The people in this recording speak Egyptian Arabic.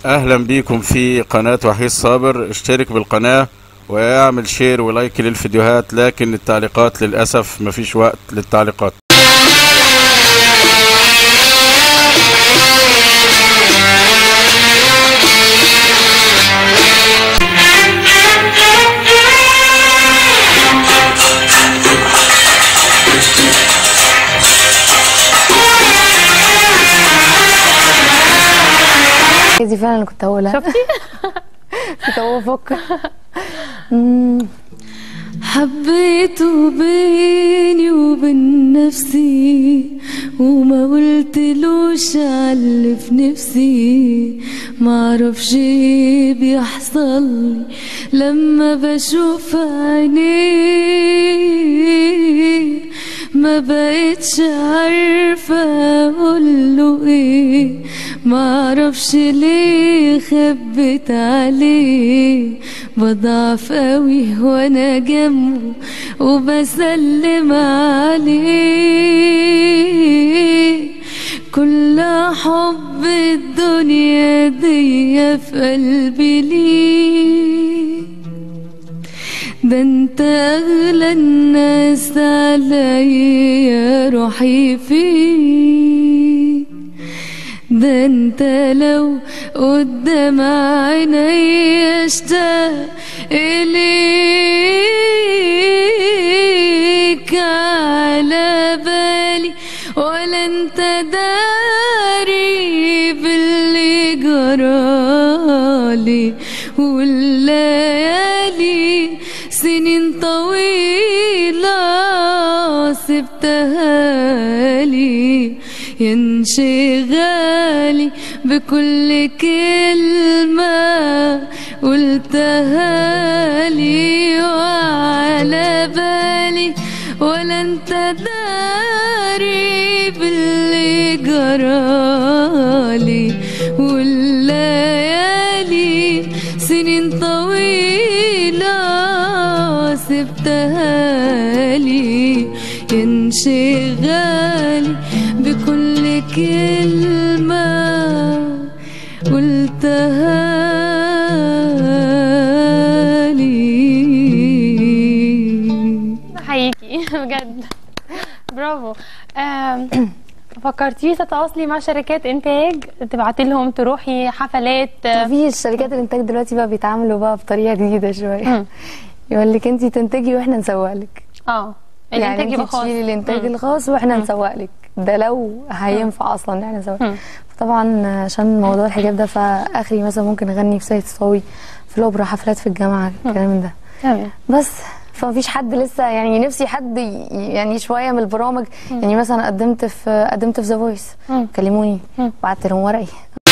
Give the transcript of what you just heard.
اهلا بيكم في قناة وحيد صابر اشترك بالقناة واعمل شير ولايك للفيديوهات لكن التعليقات للأسف مفيش وقت للتعليقات هي دي فعلا اللي كنت هقولها شفتي كنت هقول افكر مم. حبيته بيني وبين نفسي وما قلتلوش على في نفسي معرفش ايه بيحصل لي لما بشوف عينيه ما بقتش عارفة اقوله ايه معرفش ليه خبت عليه بضعف قوي وانا جنبه وبسلم عليه كل حب الدنيا دي في قلبي ليه ده انت اغلى الناس عليا روحي فيه ده انت لو قدام عيني اشتاق اليك على بالي ولا انت داري باللي جرالي والليالي سنين طويلة سبتها لي ينشغالي بكل كلمة قلتها لي وعلى بالي ولا انت داري باللي جرالي والليالي سنين طويلة سبتها لي انشغالي بكل كلمة قلتها لي حقيقي بجد برافو آم، فكرتيش تتواصلي مع شركات انتاج تبعتي لهم تروحي حفلات آه، مفيش شركات الانتاج دلوقتي بقى بيتعاملوا بقى بطريقه جديده شويه مم. يقول لك انت تنتجي واحنا نسوق لك اه يعني الانتاج يبقى انت خاص تشيلي الانتاج مم. الخاص واحنا نسوق لك ده لو هينفع اصلا ان احنا نسوق مم. طبعا عشان موضوع الحجاب ده فاخري مثلا ممكن اغني في سيد صاوي في الاوبرا حفلات في الجامعه الكلام من ده تمام بس فمفيش حد لسه يعني نفسي حد ي- يعني شويه من البرامج يعني مثلا قدمت في قدمت في ذا فويس مم. كلموني مم. بعت لهم ورقي